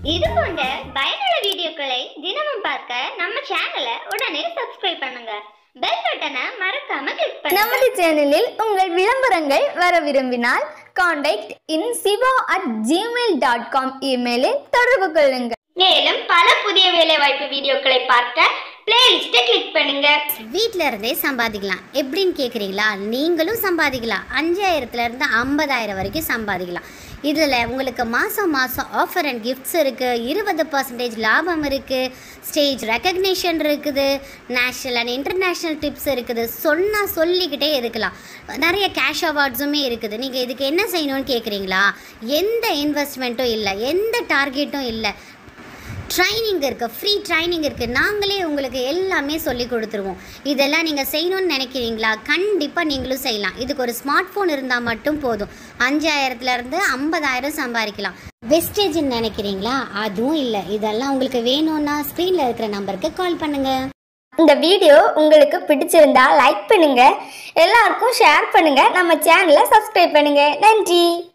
இது போன்ற பயனுள்ள வீடியோக்களை தினமும் பார்க்க நம்ம சேனலை உடனே சப்ஸ்கிரைப் பண்ணுங்க பெல் பட்டனை மறக்காம கிளிக் பண்ணுங்க நமது சேனலில் உங்கள் விளம்பரங்கள் வர விரும்பினால் contact in Siva at Gmail dot com இமெயிலில் தொடர்பு கொள்ளுங்கள் மேலும் பல புதிய வேலைவாய்ப்பு வீடியோக்களை பார்க்க பிளேலிஸ்ட்டை கிளிக் பண்ணுங்க வீட்டில் இருந்தே சம்பாதிக்கலாம் எப்படின்னு கேட்குறீங்களா நீங்களும் சம்பாதிக்கலாம் அஞ்சாயிரத்துல இருந்து ஐம்பதாயிரம் வரைக்கும் சம்பாதிக்கலாம் இதில் உங்களுக்கு மாதம் மாதம் ஆஃபர் அண்ட் கிஃப்ட்ஸ் இருக்குது இருபது பர்சன்டேஜ் லாபம் இருக்குது ஸ்டேஜ் ரெக்கக்னிஷன் இருக்குது நேஷ்னல் அண்ட் இன்டர்நேஷ்னல் டிப்ஸ் இருக்குது சொன்னால் சொல்லிக்கிட்டே இருக்கலாம் நிறைய கேஷ் அவார்ட்ஸுமே இருக்குது நீங்கள் இதுக்கு என்ன செய்யணும்னு கேட்குறீங்களா எந்த இன்வெஸ்ட்மெண்ட்டும் இல்லை எந்த டார்கெட்டும் இல்லை ட்ரைனிங் இருக்குது ஃப்ரீ ட்ரைனிங் இருக்குது நாங்களே உங்களுக்கு எல்லாமே சொல்லி கொடுத்துருவோம் இதெல்லாம் நீங்கள் செய்யணும்னு நினைக்கிறீங்களா கண்டிப்பாக நீங்களும் செய்யலாம் இதுக்கு ஒரு ஸ்மார்ட் ஃபோன் இருந்தால் மட்டும் போதும் அஞ்சாயிரத்துலேருந்து ஐம்பதாயிரம் சம்பாதிக்கலாம் வெஸ்டேஜ்னு நினைக்கிறீங்களா அதுவும் இல்லை இதெல்லாம் உங்களுக்கு வேணும்னா ஸ்க்ரீனில் இருக்கிற நம்பருக்கு கால் பண்ணுங்கள் இந்த வீடியோ உங்களுக்கு பிடிச்சிருந்தா லைக் பண்ணுங்க எல்லாருக்கும் ஷேர் பண்ணுங்க நம்ம சேனலை சப்ஸ்கிரைப் பண்ணுங்க நன்றி